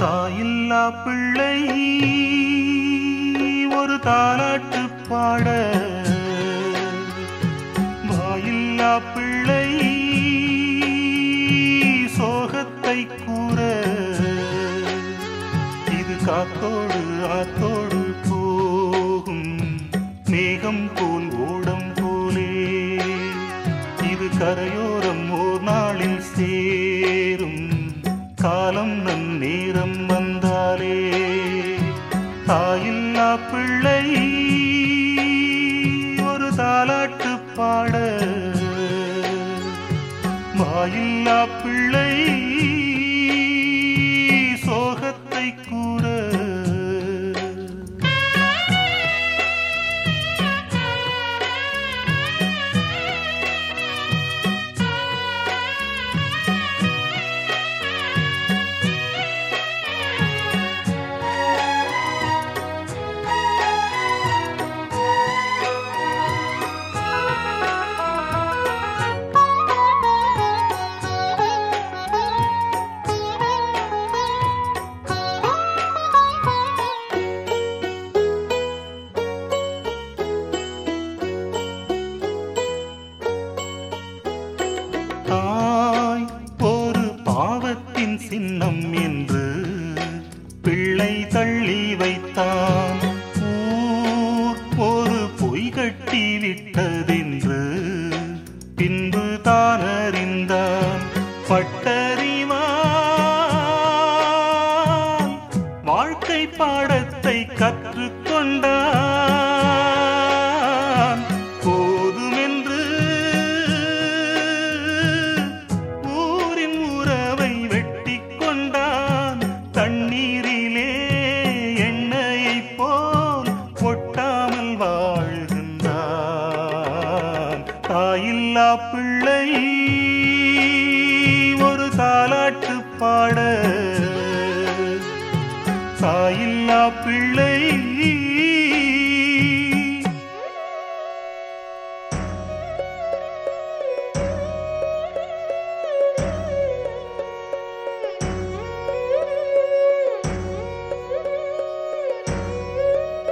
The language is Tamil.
தாயில்லா பிள்ளை ஒரு தாலாட்டு பாட வாயில்லா பிள்ளை சோகத்தை கூற இது காத்தோடு ஆத்தோடு போகும் மேகம் போல் ஓடம் போலே இது கரையோரம் ஓர் நாளில் சேரும் காலம் நம் நேரம் வந்தாலே தாயில்லா பிள்ளை ஒரு தாலாட்டு பாட வாயில்லா பிள்ளை சோகத்தை கூற தாய் ஒரு பாவத்தின் சின்னம் என்று பிள்ளை தள்ளி வைத்தான் ஊர் ஒரு பொய் கட்டி விட்டதென்று பின்பு தான் அறிந்தான் பட்டறிவான் வாழ்க்கை பாடத்தை கற்றுக்கொண்டான் போதுமென்று ஊரின் உறவை வெட்டி கொண்டான் தண்ணீரிலே எண்ணெயைப் போல் ஒட்டாமல் வாழ்கின்றான் தாயில்லா பிள்ளை